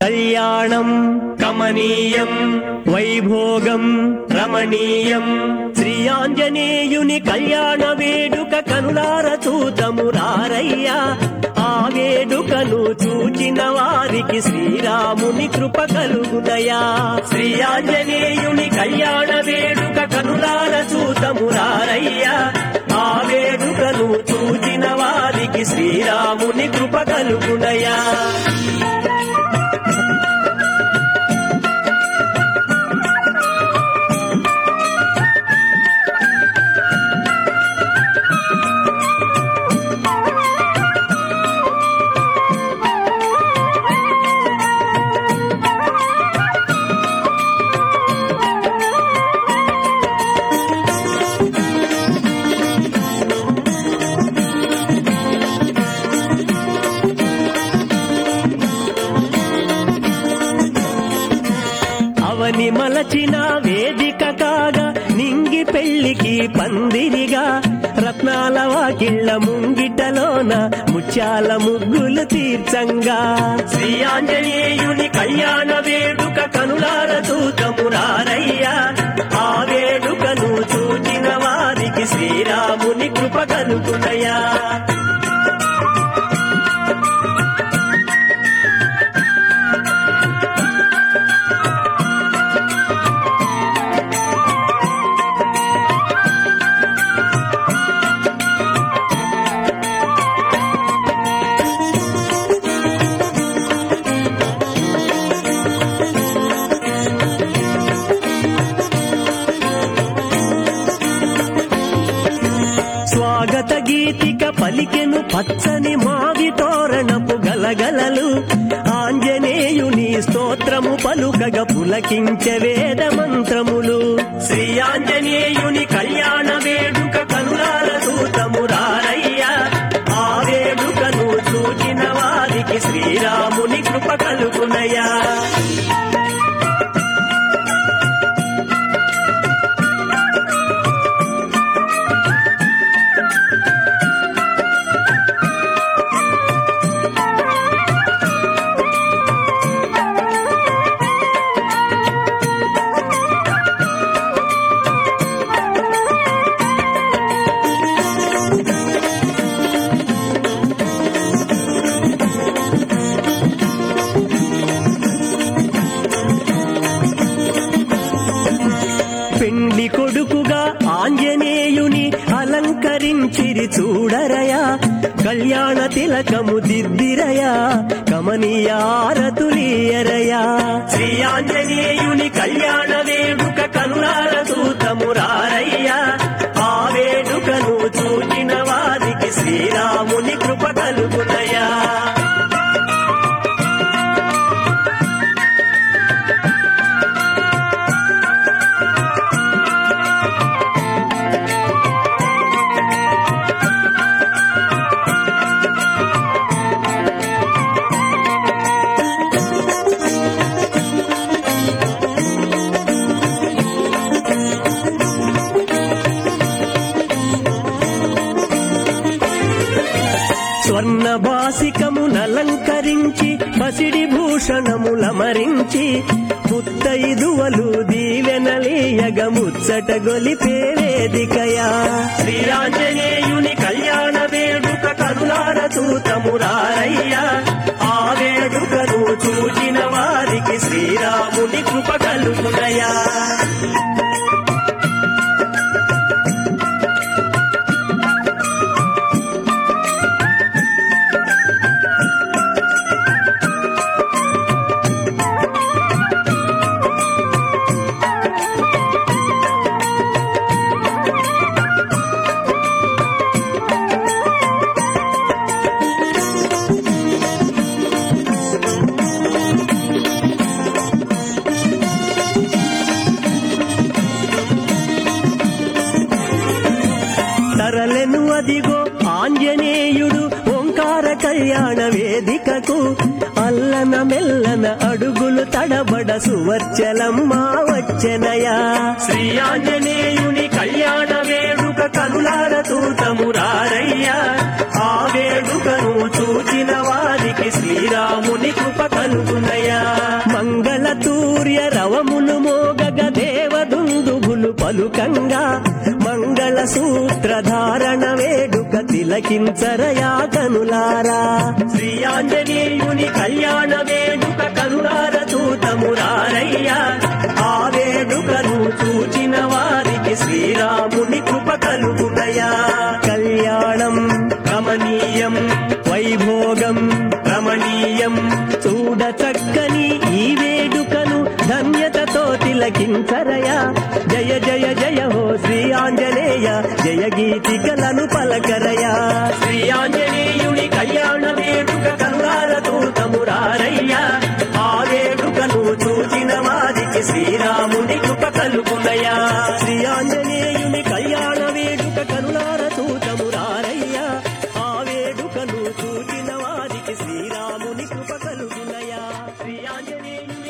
కళ్యాణం కమనీయం వైభోగం రమణీయం శ్రీ ఆంజనేయుని కళ్యాణ వేడుక కనులార చూతము రారయ్యా ఆ వేడుకను చూచిన వారికి శ్రీరాముని కృప కలుగునయా శ్రీ ఆంజనేయుని కళ్యాణ వేడుక కనులార చూతము రారయ్యా ఆ వేడుకను చూచిన వారికి శ్రీరాముని కృప కలుగునయా అవని మలచిన వేదిక కాగా నింగి పెళ్లికి పందిరిగా రత్నాల వాకిళ్ళ ముంగిటలోన ముత్యాల ముగ్గులు తీర్చంగా శ్రీ ఆంజనేయుని కళ్యాణ వేడుక కనులార చూతమురారయ్యా ఆ వేడుకను చూచిన వారికి శ్రీరాముని కృప కలుగునయా స్వాగత గీతిక పలికెను పచ్చని మావి తోరణపు గలగలలు ఆంజనేయుని స్తోత్రము పలుకగ పులకించే వేద మంత్రములు శ్రీ ఆంజనేయుని కళ్యాణ వేడుక కనులాల సూతము రారయ్యా ఆ వేడుకను చూచిన వారికి శ్రీరాముని కృప కలుగునయా పెండ్లి కొడుకుగా ఆంజనేయుని అలంకరించిరి చూడరయా కళ్యాణ తిలకము దిద్దిరయా కమనీయారతులీయరయా శ్రీ ఆంజనేయుని కళ్యాణ వేడుక కనులార చూతమురారయ్యా ఆ వేడుకను చూచిన వారికి శ్రీరాముని కృప కలుగునయా స్వర్ణ బాసికమునలంకరించి పసిడి భూషణములమరించి ముత్తైదువలు దీవెనలీయగ ముచ్చట గొలిపే వేదికయా శ్రీరాంజనేయుని కళ్యాణ వేడుక కరులార చూతమురారయ్యా ఆ వేడుకను చూచిన వారికి శ్రీరాముని కృప కలుగునయా తరలెను అదిగో ఆంజనేయుడు ఓంకార కళ్యాణ వేదికకు అల్లన మెల్లన అడుగులు తడబడ సువర్చలమ్మా వచ్చెనయా శ్రీ ఆంజనేయుని కళ్యాణ వేడు వేడుక కనులార చూతము రారయ్యా ఆ వేడుకను చూచిన వారికి శ్రీరాముని కృప కలుగునయ్యా మంగళ తూర్య రవములు మోగగ దేవదుందుభులు పలుకంగా మంగళ సూత్రధారణ వేడుక తిలకించరయా కనులారా శ్రీ ఆంజనేయుని కళ్యాణ వేడుక కనులార చూతము రారయ్యా ఆ వేడుకను చూచిన వారికి శ్రీరాముని కృప కలుగునయా కళ్యాణం రమణీయం వైభోగం రమణీయం చూడ చక్కని ఈ వేడుకను ధన్యతతో తిలకించరయా జయ జయ జయ హో శ్రీ ఆంజనేయ జయ గీతికలను పలకరయా శ్రీ ఆంజనేయుని కళ్యాణ వేడుక కనులార తూతమురారయ్యా ఆ వేడుకను చూచిన వారికి శ్రీరాముని కృప కలుగునయా శ్రీ ఆంజనేయుని కళ్యాణ వేడుక కనులార తూతమురారయ్యా ఆ వేడుకను చూచిన వారికి శ్రీరాముని కృప కలుగునయా శ్రీ ఆంజనేయుని